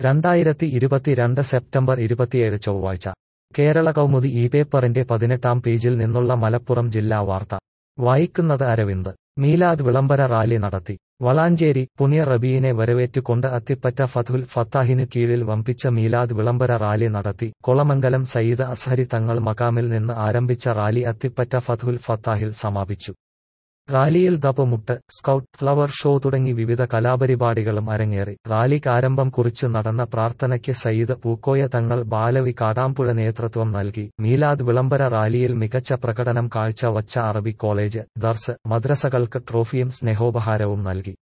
രണ്ടായിരത്തി ഇരുപത്തിരണ്ട് സെപ്റ്റംബർ ഇരുപത്തിയേഴ് ചൊവ്വാഴ്ച കേരള കൗമുദി ഈ പേപ്പറിന്റെ പതിനെട്ടാം പേജിൽ നിന്നുള്ള മലപ്പുറം ജില്ലാ വാർത്ത വായിക്കുന്നത് അരവിന്ദ് മീലാദ് വിളംബര റാലി നടത്തി വളാഞ്ചേരി പുണ്യ റബീനെ വരവേറ്റുകൊണ്ട് അത്തിപ്പറ്റ ഫതുൽ ഫത്താഹിന് കീഴിൽ വമ്പിച്ച മീലാദ് വിളംബര റാലി നടത്തി കൊളമംഗലം സയ്യിദ് അസ്ഹരി തങ്ങൾ മക്കാമിൽ നിന്ന് ആരംഭിച്ച റാലി അത്തിപ്പറ്റ ഫതുൽ ഫത്താഹിൽ സമാപിച്ചു റാലിയിൽ ദപ്പുമുട്ട് സ്കൗട്ട് ഫ്ലവർ ഷോ തുടങ്ങി വിവിധ കലാപരിപാടികളും അരങ്ങേറി റാലിക്ക് ആരംഭം കുറിച്ച് നടന്ന പ്രാർത്ഥനയ്ക്ക് സയ്യിദ് പൂക്കോയ തങ്ങൾ ബാലവി കാടാമ്പുഴ നേതൃത്വം നൽകി മീലാദ് വിളംബര റാലിയിൽ മികച്ച പ്രകടനം കാഴ്ച വച്ച അറബി കോളേജ് ദർസ് മദ്രസകൾക്ക് ട്രോഫിയും സ്നേഹോപഹാരവും നൽകി